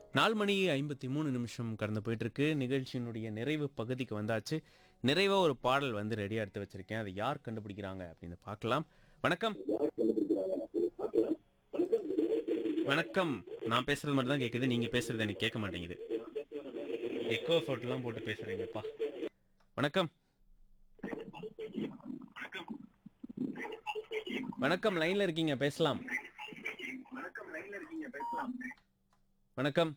நாலு மணி ஐம்பத்தி மூணு நிமிஷம் கடந்து போயிட்டு இருக்கு நிகழ்ச்சியினுடைய நிறைவு பகுதிக்கு வந்தாச்சு நிறைவா ஒரு பாடல் வந்து ரெடியா எடுத்து வச்சிருக்கேன் அதை யார் கண்டுபிடிக்கிறாங்க அப்படின்னு பார்க்கலாம் வணக்கம் வணக்கம் நான் பேசுறது மட்டும் தான் கேக்குது நீங்க பேசுறது எனக்கு கேட்க மாட்டேங்குது எக்கோ ஃபோட்டோலாம் போட்டு பேசுறீங்கப்பா வணக்கம் வணக்கம் லைன்ல இருக்கீங்க பேசலாம் வணக்கம்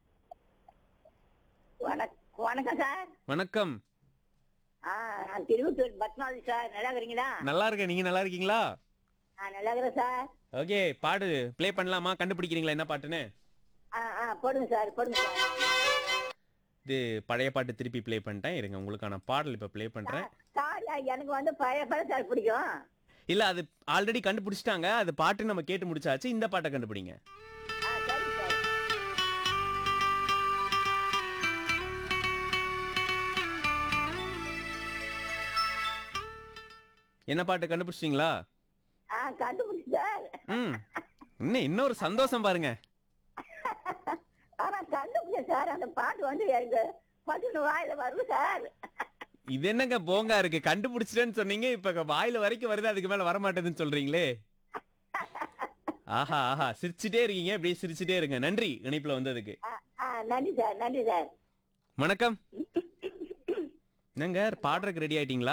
வணக் வணக்கம் சார் வணக்கம் ஆ நான் திருவத்தூர் பத்மாவதி சார் நல்லா இருக்கிறீங்களா நல்லா இருக்கேன் நீங்க நல்லா இருக்கீங்களா ஆ நல்லா இருக்கிறேன் சார் ஓகே பாடு ப்ளே பண்ணலாமா கண்டுபிடிக்கிறீங்களா என்ன பாட்டுன்னு ஆ ஆ போடுங்க சார் போடுங்க சார் இது பழைய பாட்டு திருப்பி ப்ளே பண்ணிட்டேன் இருங்க உங்களுக்கான பாடல் இப்போ ப்ளே பண்றேன் சார் எனக்கு வந்து பழைய படம் சார் பிடிக்கும் இல்ல அது ஆல்ரெடி கண்டுபிடிச்சிட்டாங்க அது பாட்டு நம்ம கேட்டு முடிச்சாச்சு இந்த பாட்டை கண்டுபிடிங்க ஆ சரிங்க சார் என்ன பாட்டு கண்டுபிடிச்சிட்டீங்களா ஆ கண்டுபிடிச்சு சார் ம் இன்னும் இன்னொரு சந்தோஷம் பாருங்க ஆனா கண்டுபிடிச்சேன் சார் அந்த பாட்டு வந்து எனக்கு பட்டுன்னு வாயில வரும் சார் இது என்னங்க போங்கா இருக்கு கண்டுபிடிச்சிட்டேன்னு சொன்னீங்க இப்ப வாயில வரைக்கும் வருது அதுக்கு மேல வர மாட்டேதுன்னு சொல்றீங்களே ஆஹா ஆஹா சிரிச்சுட்டே இருக்கீங்க அப்படியே சிரிச்சுட்டே இருங்க நன்றி இணைப்புல வந்ததுக்கு ஆ ஆ நன்றி சார் நன்றி சார் வணக்கம் என்னங்க பாடுறதுக்கு ரெடி ஆயிட்டீங்களா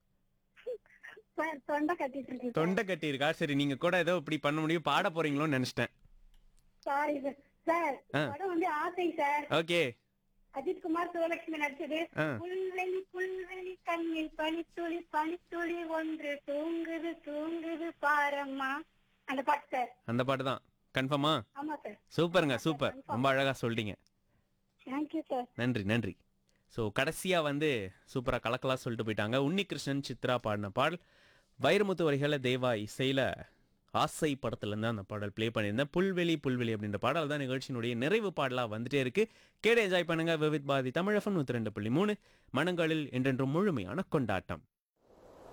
சார் தொண்டை கட்டிட்டு இருக்கு தொண்டை கட்டி இருக்கா சரி நீங்க கூட ஏதோ இப்படி பண்ண முடியும் பாட போறீங்களோன்னு நினைச்சிட்டேன் சாரி சார் சார் ஆ. படம் வந்து ஆசை சார் ஓகே அஜித் குமார் சிவலட்சுமி நடிச்சது ஆ. புல்வெளி புல்வெளி கண்ணில் பனித்துளி பனித்துளி ஒன்று தூங்குது தூங்குது பாரம்மா அந்த பாட்டு சார் அந்த பாட்டு தான் கன்ஃபார்மா ஆமா சார் சூப்பருங்க சூப்பர் ரொம்ப அழகா சொல்லிட்டீங்க தேங்க்யூ சார் நன்றி நன்றி ஸோ கடைசியாக வந்து சூப்பராக கலக்கலாக சொல்லிட்டு போயிட்டாங்க உன்னிகிருஷ்ணன் சித்ரா பாடின பாடல் வைரமுத்து வரிகளில் தேவா இசையில் ஆசை படத்துலேருந்து அந்த பாடல் ப்ளே பண்ணியிருந்தேன் புல்வெளி புல்வெளி அப்படின்ற பாடல் தான் நிகழ்ச்சியினுடைய நிறைவு பாடலாக வந்துட்டே இருக்கு கேட என்ஜாய் பண்ணுங்க விவித் பாதி தமிழகம் நூற்றி ரெண்டு புள்ளி மூணு மனங்களில் என்றென்றும் முழுமையான கொண்டாட்டம்